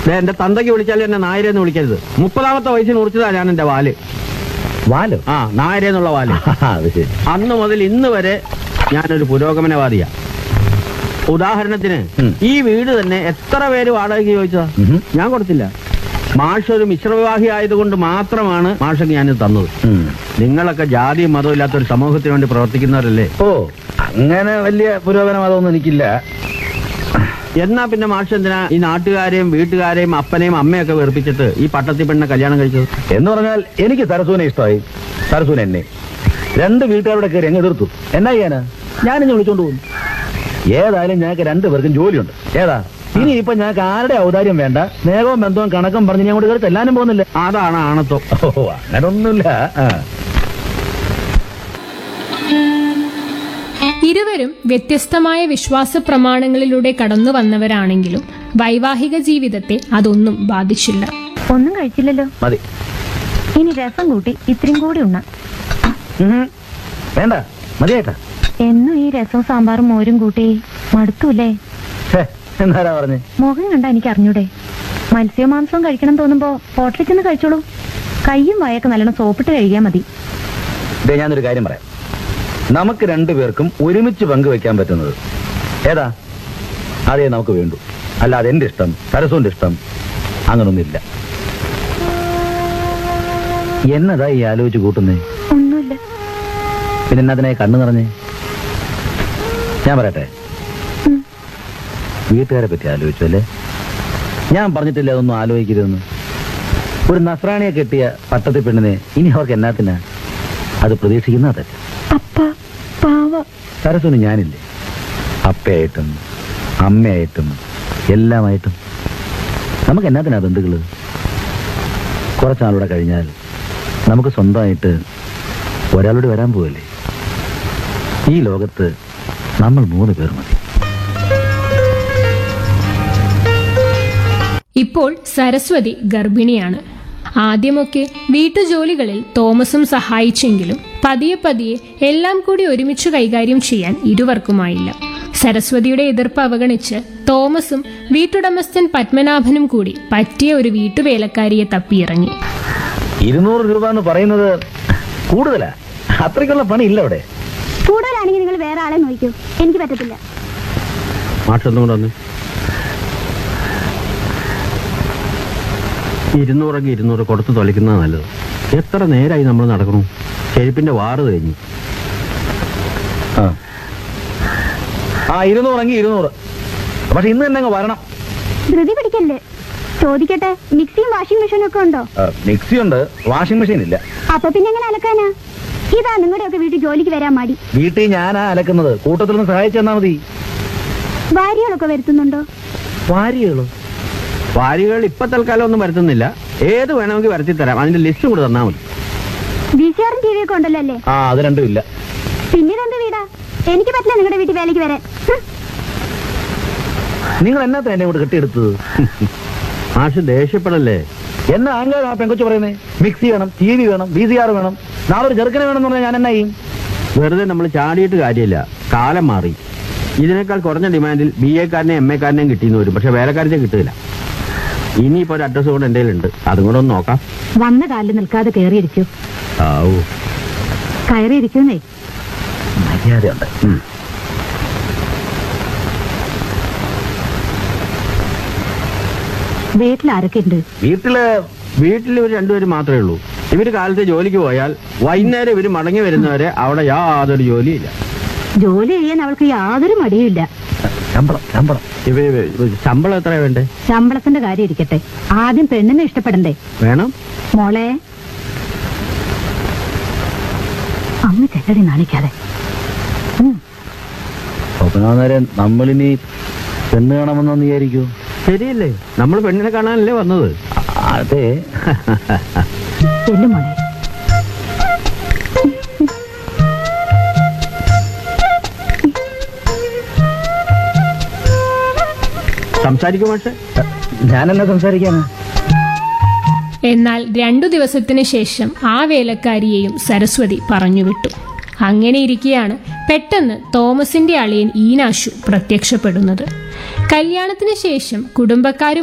ദേ, എന്റെ തന്തയ്ക്ക് വിളിച്ചാലും എന്നെ നായരെന്ന് വിളിക്കരുത് മുപ്പതാമത്തെ വയസ്സിൽ മുറിച്ചതാ ഞാൻ എന്റെ വാല് വാലോ ആ നായരെന്നുള്ള വാല് അത് ശരി അന്ന് മുതൽ ഇന്ന് വരെ ഞാനൊരു പുരോഗമനവാദിയാ ഉദാഹരണത്തിന് ഉം. ഈ വീട് തന്നെ എത്ര പേര് വാടകയ്ക്ക് ചോദിച്ചതാ ഉം. ഞാൻ കൊടുത്തില്ല മാഷ് ഒരു മിശ്രവിവാഹി ആയതുകൊണ്ട് മാത്രമാണ് മാഷക്ക് ഞാനിത് തന്നത് ഉം. നിങ്ങളൊക്കെ ജാതിയും മതവും ഇല്ലാത്ത ഒരു സമൂഹത്തിന് വേണ്ടി പ്രവർത്തിക്കുന്നവരല്ലേ ഓ അങ്ങനെ വലിയ പുരോഗമനവാദമൊന്നും എനിക്കില്ല എന്നാ പിന്നെ മാഷ് എന്തിനാ ഈ നാട്ടുകാരെയും വീട്ടുകാരെയും അപ്പനെയും അമ്മയൊക്കെ വെറുപ്പിച്ചിട്ട് ഈ പട്ടത്തി പെണ്ണെ കല്യാണം കഴിച്ചത് എന്ന് പറഞ്ഞാൽ എനിക്ക് സരസൂനെ ഇഷ്ടമായി സരസൂന എന്നെ രണ്ട് വീട്ടുകാരുടെ കയറി അങ്ങ് എതിർത്തു എന്നാ ചെയ്യാനാ ഞാനിഞ്ഞ് വിളിച്ചോണ്ട് പോകുന്നു ഏതായാലും ഞങ്ങൾക്ക് രണ്ടുപേർക്കും ജോലിയുണ്ട് ഏതാ ഇനി ഇപ്പൊ ഞങ്ങൾക്ക് ആരുടെ ഔദാര്യം വേണ്ട സ്നേഹവും ബന്ധവും കണക്കും പറഞ്ഞ് ഞാൻ അങ്ങോട്ട് കയറി ചെല്ലാനും പോകുന്നില്ല അതാണ് ആണത്വം ഓ അങ്ങനൊന്നുമില്ല ആ. ഇരുവരും വ്യത്യസ്തമായ വിശ്വാസ പ്രമാണങ്ങളിലൂടെ കടന്നു വന്നവരാണെങ്കിലും വൈവാഹിക ജീവിതത്തെ അതൊന്നും ബാധിച്ചില്ല ഒന്നും കഴിച്ചില്ലല്ലോ മതി ഇനി രസം കൂട്ടി ഇത്രയും കൂടി ഉണ്ണാം ഉം. വേണ്ട മതിയായിട്ടാ എന്നും ഈ രസവും സാമ്പാറും മോരും കൂട്ടി മടുത്തൂല്ലേ ഛേ, എന്നാരാ പറഞ്ഞേ മുഖം കണ്ട എനിക്ക് അറിഞ്ഞൂടെ മത്സ്യവും മാംസവും കഴിക്കണം തോന്നുമ്പോ ഹോട്ടലിൽ ചെന്ന് കഴിച്ചോളൂ കയ്യും വായൊക്കെ നല്ലോണം സോപ്പിട്ട് കഴിയാൻ മതി ദേ ഞാനൊരു കാര്യം പറയാം നമുക്ക് രണ്ടുപേർക്കും ഒരുമിച്ച് പങ്കുവെക്കാൻ പറ്റുന്നത് ഏതാ അതേ നമുക്ക് വേണ്ടു അല്ലാതെ എന്റെ ഇഷ്ടം സരസുവിന്റെ ഇഷ്ടം അങ്ങനൊന്നുമില്ല എന്നതാ ഈ ആലോചിച്ച് കൂട്ടുന്നേ ഒന്നുമില്ല പിന്നെ എന്നതിനെ കണ്ണു നിറഞ്ഞേ ഞാൻ പറയട്ടെ ഉം. വീട്ടുകാരെ പറ്റി ആലോചിച്ചു അല്ലേ ഞാൻ പറഞ്ഞിട്ടില്ല അതൊന്നും ആലോചിക്കരുതെന്ന് ഒരു നസ്രാണിയെ കെട്ടിയ പട്ടത്തി പെണ്ണിനെ ഇനി അവർക്ക് എന്നാത്തിനാ അത് പ്രതീക്ഷിക്കുന്ന തെറ്റ് അപ്പ പാവ സരസ്വന് ഞാനില്ലേ അപ്പയായിട്ടും അമ്മയായിട്ടും എല്ലാമായിട്ടും നമുക്ക് എന്നാത്തിനാ ബന്ധുക്കള് കുറച്ചാളൂടെ കഴിഞ്ഞാൽ നമുക്ക് സ്വന്തമായിട്ട് ഒരാളോട് വരാൻ പോവല്ലേ ഈ ലോകത്ത് നമ്മൾ മൂന്ന് പേർ മതി ഇപ്പോൾ സരസ്വതി ഗർഭിണിയാണ് ആദ്യമൊക്കെ വീട്ടുജോലികളിൽ തോമസും സഹായിച്ചെങ്കിലും പതിയെ പതിയെ എല്ലാം കൂടി ഒരുമിച്ച് കൈകാര്യം ചെയ്യാൻ ഇരുവർക്കുമായില്ല സരസ്വതിയുടെ എതിർപ്പ് അവഗണിച്ച് തോമസും വീട്ടുടമസ്ഥൻ പത്മനാഭനും കൂടി പറ്റിയ ഒരു വീട്ടുവേലക്കാരിയെ തപ്പിയിറങ്ങി ഇരുന്നൂറ് രൂപ എന്ന് പറയുന്നത് കൂടുതലാ അത്രയ്ക്കുള്ള പണി ഇല്ല അവിടെ കൂടുതലാണെങ്കിൽ നിങ്ങൾ വേറെ ആളെ നോക്കൂ എനിക്ക് പറ്റത്തില്ല മാഷൊന്നും കൂടെ വന്ന് ഇരുന്നൂറെങ്കിൽ ഇരുന്നൂറ് കൊടുത്ത് തൊലിക്കുന്നത് നല്ലത് എത്ര നേരമായി നമ്മൾ നടക്കണു ചെരുപ്പിന്റെ വാറ് കഴിഞ്ഞു ആ ആ ഇരുന്നൂറെങ്കിൽ ഇരുന്നൂറ് പക്ഷെ ഇന്ന് തന്നെ അങ്ങ് വരണം ധൃതി പിടിക്കല്ലേ ചോദിക്കട്ടെ മിക്സിയും വാഷിംഗ് മെഷീനും ഒക്കെ ഉണ്ടോ ആ, മിക്സി ഉണ്ട് വാഷിംഗ് മെഷീൻ ഇല്ല അപ്പൊ പിന്നെ എങ്ങനെ അലക്കാനാ ഇതാ നിങ്ങളുടെ ഒക്കെ വീട്ടിൽ ജോലിക്ക് വരാൻ മടി വീട്ടിൽ ഞാനാ അലക്കുന്നത് കൂട്ടത്തിൽ നിന്ന് സഹായിച്ചു തന്നാ മതി ഭാര്യകളൊക്കെ വരുത്തുന്നുണ്ടോ വാരികളോ വാരികൾ ഇപ്പൊ തൽക്കാലം ഒന്നും വരുത്തുന്നില്ല ഏത് വേണമെങ്കിൽ വരുത്തി തരാം അതിന്റെ ലിസ്റ്റ് കൂടെ തന്നാൽ മതി വി സി ആറും ടി വി ഒക്കെ ഉണ്ടല്ലോ അല്ലേ ആ അത് രണ്ടും ഇല്ല പിന്നെ ഇതെന്ത് വീടാ എനിക്ക് പറ്റില്ല നിങ്ങളുടെ വീട്ടിൽ വേലയ്ക്ക് വരാൻ ഹ്. നിങ്ങൾ എന്നാത്ത എന്നെ കൂടെ കെട്ടിയെടുത്തത് മാഷ് ദേഷ്യപ്പെടല്ലേ എന്നാ ആങ്കർ ആ പെങ്കൊച്ചു പറയുന്നേ മിക്സി വേണം ടി വി വേണം വി സി ആർ വേണം നാളെ ഒരു ചെറുക്കനെ വേണമെന്ന് പറഞ്ഞാൽ ഞാൻ എന്നാ ചെയ്യും വെറുതെ നമ്മൾ ചാടിയിട്ട് കാര്യമില്ല കാലം മാറി ഇതിനേക്കാൾ കുറഞ്ഞ ഡിമാൻഡിൽ ബി എക്കാരനെയും എം എക്കാരനെയും കിട്ടിയെന്ന് വരും പക്ഷെ വേലക്കാരനെ കിട്ടില്ല ഇനിയിപ്പോ ഒരു അഡ്രസ് കൂടെ എൻ്റെ ഉണ്ട് അതും കൂടെ ഒന്ന് നോക്കാം വന്ന കാലിൽ നിൽക്കാതെ കയറിയിരിക്കൂ ആവൂ കയറിയിരിക്കുന്നേ മര്യാദയുണ്ട് ഉം. വീട്ടിൽ ആരൊക്കെ ഉണ്ട് വീട്ടില് വീട്ടിൽ ഇവർ രണ്ടുപേരും മാത്രമേ ഉള്ളൂ ഇവര് കാലത്ത് ജോലിക്ക് പോയാൽ വൈകുന്നേരം ഇവര് മടങ്ങി വരുന്നവരെ അവിടെ യാതൊരു ജോലിയില്ല ജോലി ചെയ്യാൻ അവൾക്ക് യാതൊരു മടിയുമില്ല ശമ്പളം ശമ്പളം ഇവര് ഇവര് ശമ്പളം എത്രയാ വേണ്ടേ ശമ്പളത്തിന്റെ കാര്യം ഇരിക്കട്ടെ ആദ്യം പെണ്ണിനെ ഇഷ്ടപ്പെടണ്ടേ വേണം മോളെ അമ്മ ചെല്ലടി നാണിക്കാതെ ഉം. സ്വപ്നാനേരം നമ്മളിനി പെണ്ണ് കാണാമെന്ന് വിചാരിക്കൂ ശരിയല്ലേ നമ്മൾ പെണ്ണിനെ കാണാനല്ലേ വന്നത് അതെ ചെല്ലു മോളെ സംസാരിക്കും പക്ഷേ ഞാനെന്നാ സംസാരിക്കാനാ എന്നാൽ രണ്ടു ദിവസത്തിന് ശേഷം ആ വേലക്കാരിയെയും സരസ്വതി പറഞ്ഞുവിട്ടു അങ്ങനെ ഇരിക്കെയാണ് പെട്ടെന്ന് തോമസിന്റെ അളിയൻ ഈനാശു പ്രത്യക്ഷപ്പെടുന്നത് കല്യാണത്തിന് ശേഷം കുടുംബക്കാരും